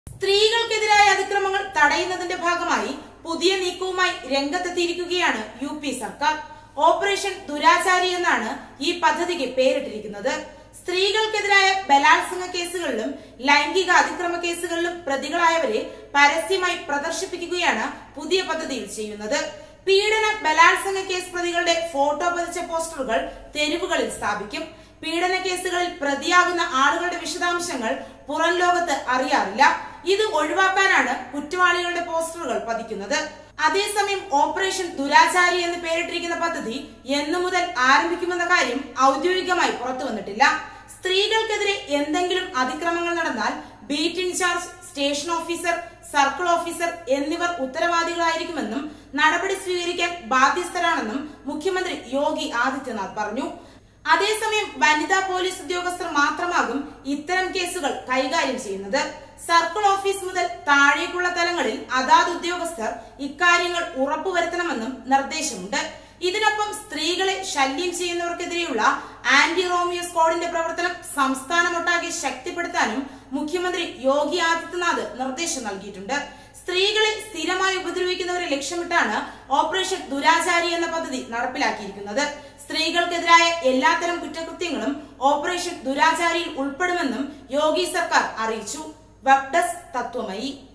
സ്ത്രീകൾക്കെതിരായ അതിക്രമങ്ങൾ തടയുന്നതിന്റെ ഭാഗമായി പുതിയ നീക്കവുമായി രംഗത്തെത്തിയിരിക്കുകയാണ് യു പി സർക്കാർ ഓപ്പറേഷൻ ദുരാചാരി എന്നാണ് ഈ പദ്ധതിക്ക് പേരിട്ടിരിക്കുന്നത് സ്ത്രീകൾക്കെതിരായ ബലാത്സംഗ കേസുകളിലും ലൈംഗിക അതിക്രമ കേസുകളിലും പ്രതികളായവരെ പരസ്യമായി പ്രദർശിപ്പിക്കുകയാണ് പുതിയ പദ്ധതിയിൽ ചെയ്യുന്നത് പീഡന ബലാത്സംഗ കേസ് പ്രതികളുടെ ഫോട്ടോ പതിച്ച പോസ്റ്ററുകൾ തെരുവുകളിൽ സ്ഥാപിക്കും പീഡന കേസുകളിൽ പ്രതിയാകുന്ന ആളുകളുടെ വിശദാംശങ്ങൾ പുറം ലോകത്ത് അറിയാറില്ല ഇത് ഒഴിവാക്കാനാണ് കുറ്റവാളികളുടെ പോസ്റ്ററുകൾ പതിക്കുന്നത് അതേസമയം ഓപ്പറേഷൻ ദുരാചാരി എന്ന് പേരിട്ടിരിക്കുന്ന പദ്ധതി എന്നു മുതൽ ആരംഭിക്കുമെന്ന കാര്യം ഔദ്യോഗികമായി പുറത്തു വന്നിട്ടില്ല സ്ത്രീകൾക്കെതിരെ എന്തെങ്കിലും അതിക്രമങ്ങൾ നടന്നാൽ beat incharge station officer circle officer എന്നിവർ ഉത്തരവാദികളായിരിക്കുമെന്നും നടപടി സ്വീകരിക്കാൻ ബാധ്യസ്ഥരാണെന്നും മുഖ്യമന്ത്രി യോഗി ആദിത്യനാഥ് പറഞ്ഞു അതേസമയം വനിതാ പോലീസ് ഉദ്യോഗസ്ഥർ മാത്രമാകും ഇത്തരം കേസുകൾ കൈകാര്യം ചെയ്യുന്നത് സർക്കിൾ ഓഫീസ് മുതൽ താഴേക്കുള്ള തലങ്ങളിൽ അതാത് ഉദ്യോഗസ്ഥർ ഇക്കാര്യങ്ങൾ ഉറപ്പുവരുത്തണമെന്നും നിർദ്ദേശമുണ്ട് ഇതിനൊപ്പം സ്ത്രീകളെ ശല്യം ചെയ്യുന്നവർക്കെതിരെയുള്ള ആന്റി റോമിയോ സ്ക്വാഡിന്റെ പ്രവർത്തനം സംസ്ഥാനമൊട്ടാകെ ശക്തിപ്പെടുത്താനും മുഖ്യമന്ത്രി യോഗി ആദിത്യനാഥ് നിർദ്ദേശം നൽകിയിട്ടുണ്ട് സ്ത്രീകളെ സ്ഥിരമായി ഉപദ്രവിക്കുന്നവരെ ലക്ഷ്യമിട്ടാണ് ഓപ്പറേഷൻ ദുരാചാരി എന്ന പദ്ധതി നടപ്പിലാക്കിയിരിക്കുന്നത് സ്ത്രീകൾക്കെതിരായ എല്ലാത്തരം കുറ്റകൃത്യങ്ങളും ഓപ്പറേഷൻ ദുരാചാരിയിൽ ഉൾപ്പെടുമെന്നും യോഗി സർക്കാർ അറിയിച്ചു വെബ് ഡെസ്ക് തത്വമയി